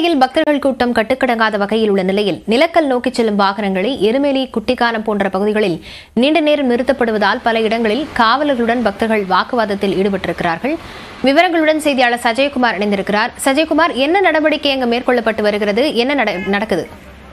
எருமேலியில் பக்தர்கள் கூட்டம் கட்டுக்கடங்காத வகையில் உள்ள நிலையில் நிலக்கல் நோக்கிச் செல்லும் வாகனங்களை எருமேலி குட்டிக்கானம் போன்ற பகுதிகளில் நீண்ட நேரம் நிறுத்தப்படுவதால் பல இடங்களில் காவலர்களுடன் பக்தர்கள் வாக்குவாதத்தில் ஈடுபட்டிருக்கிறார்கள் விவரங்களுடன் செய்தியாளர் சஜயகுமார் இணைந்திருக்கிறார் சஜயகுமார் என்ன நடவடிக்கை அங்கு மேற்கொள்ளப்பட்டு வருகிறது என்ன நட- நடக்குது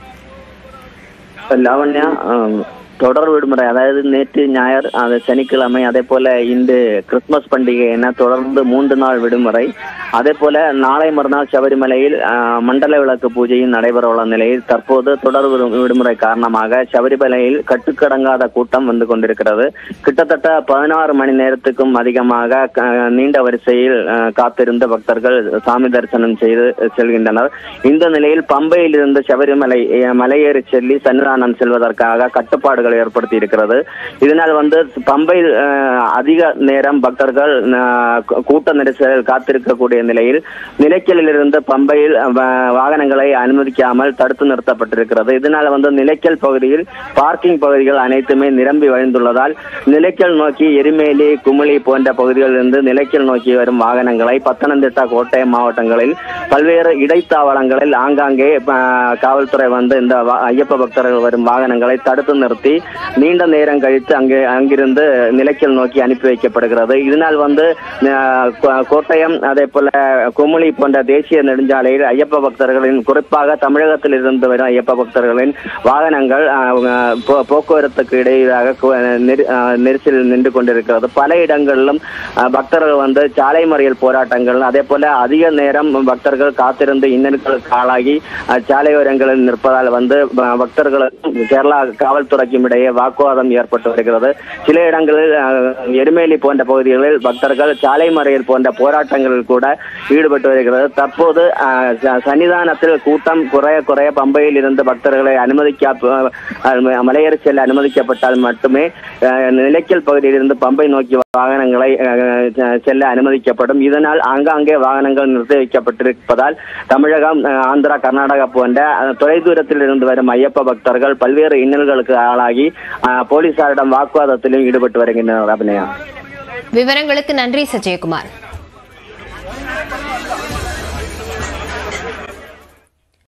லாவண்யா ஆம், தொடர் விடுமுறை அதாவது நேற்று ஞாயிறு அது சனிக்கிழமை அதே போல இன்று கிறிஸ்துமஸ் பண்டிகை என தொடர்ந்து மூன்று நாள் விடுமுறை அதே போல நாளை மறுநாள் சபரிமலையில் ஆ, மண்டல விளக்கு பூஜையும் நடைபெற உள்ள நிலையில் தற்போது தொடர் விடு- விடுமுறை காரணமாக சபரிமலையில் கட்டுக்கடங்காத கூட்டம் வந்து கொண்டிருக்கிறது கிட்டத்தட்ட பதினாறு மணி நேரத்துக்கும் அதிகமாக க- நீண்ட வரிசையில் ஆ, காத்திருந்த பக்தர்கள் சாமி தரிசனம் செய்து செல்கின்றனர் இந்த நிலையில் பம்பையில் இருந்து சபரிமலை அஹ், மலையேறி செல்லி சன்னிதானம் செல்வதற்காக கட்டுப்பாடுகள் ஏற்படுத்தி இருக்கிறது இதனால் வந்து பம்பையில் அஹ், அதிக நேரம் பக்தர்கள் அஹ், கூ- கூட்ட நெரிசலில் காத்திருக்கக்கூடிய நிலையில் நிலைக்கலில் இருந்து பம்பையில் அஹ், வா- வாகனங்களை அனுமதிக்காமல் தடுத்து நிறுத்தப்பட்டிருக்கிறது இதனால் வந்து நிலைக்கல் பகுதியில் பார்க்கிங் பகுதிகள் அனைத்துமே நிரம்பி வழிந்துள்ளதால் நிலைக்கல் நோக்கி எரிமேலி குமிளி போன்ற பகுதிகளிலிருந்து நிலைக்கல் நோக்கி வரும் வாகனங்களை பத்தனந்திட்டா கோட்டயம் மாவட்டங்களில் பல்வேறு இடைத்தாவளங்களில் ஆங்காங்கே அஹ், காவல்துறை வந்து இந்த வா- ஐயப்ப பக்தர்கள் வரும் வாகனங்களை தடுத்து நிறுத்தி நீண்ட நேரம் கழித்து அங்கே அங்கிருந்து நிலைக்கல் நோக்கி அனுப்பி வைக்கப்படுகிறது இதனால் வந்து அஹ், கோ- கோட்டயம் அதே போல குமுளி போன்ற தேசிய நெடுஞ்சாலையில் ஐயப்ப பக்தர்களின் குறிப்பாக தமிழகத்தில் இருந்து வரும் ஐயப்ப பக்தர்களின் வாகனங்கள் அஹ், போ- போக்குவரத்துக்கு இடையிலாக கு- நெரி- அஹ், நெரிசலில் நின்று கொண்டிருக்கிறது பல இடங்களிலும் அஹ், பக்தர்கள் வந்து சாலை மறியல் போராட்டங்கள் அதே போல அதிக நேரம் பக்தர்கள் காத்திருந்து இன்னல்களுக்கு ஆளாகி அஹ், சாலையோரங்களில் நிற்பதால் வந்து ப- பக்தர்களுக்கும் கேரளா காவல்துறைக்கும் இடையே வாக்குவாதம் ஏற்பட்டு வருகிறது சில இடங்களில் அஹ், எருமேலி போன்ற பகுதிகளில் பக்தர்கள் சாலை மறியல் போன்ற போராட்டங்களில் கூட ஈடுபட்டு வருகிறது தற்போது அஹ், ச- சன்னிதானத்தில் கூட்டம் குறைய குறைய பம்பையில் இருந்து பக்தர்களை அனுமதிக்க அஹ், மலையேறி செல்ல அனுமதிக்கப்பட்டால் மட்டுமே அஹ், நிலைக்கல் பகுதியில் இருந்து பம்பை நோக்கி வாகனங்களை அஹ், செ- செல்ல அனுமதிக்கப்படும் இதனால் ஆங்காங்கே வாகனங்கள் நிறுத்தி வைக்கப்பட்டிருப்பதால் தமிழகம் அஹ், ஆந்திரா கர்நாடகா போன்ற அஹ், தொலைதூரத்தில் இருந்து வரும் ஐயப்ப பக்தர்கள் பல்வேறு இன்னல்களுக்கு ஆளாகி அஹ், போலீசாரிடம் வாக்குவாதத்திலும் ஈடுபட்டு வருகின்றனர் அபிநயா விவரங்களுக்கு நன்றி சஜயகுமார்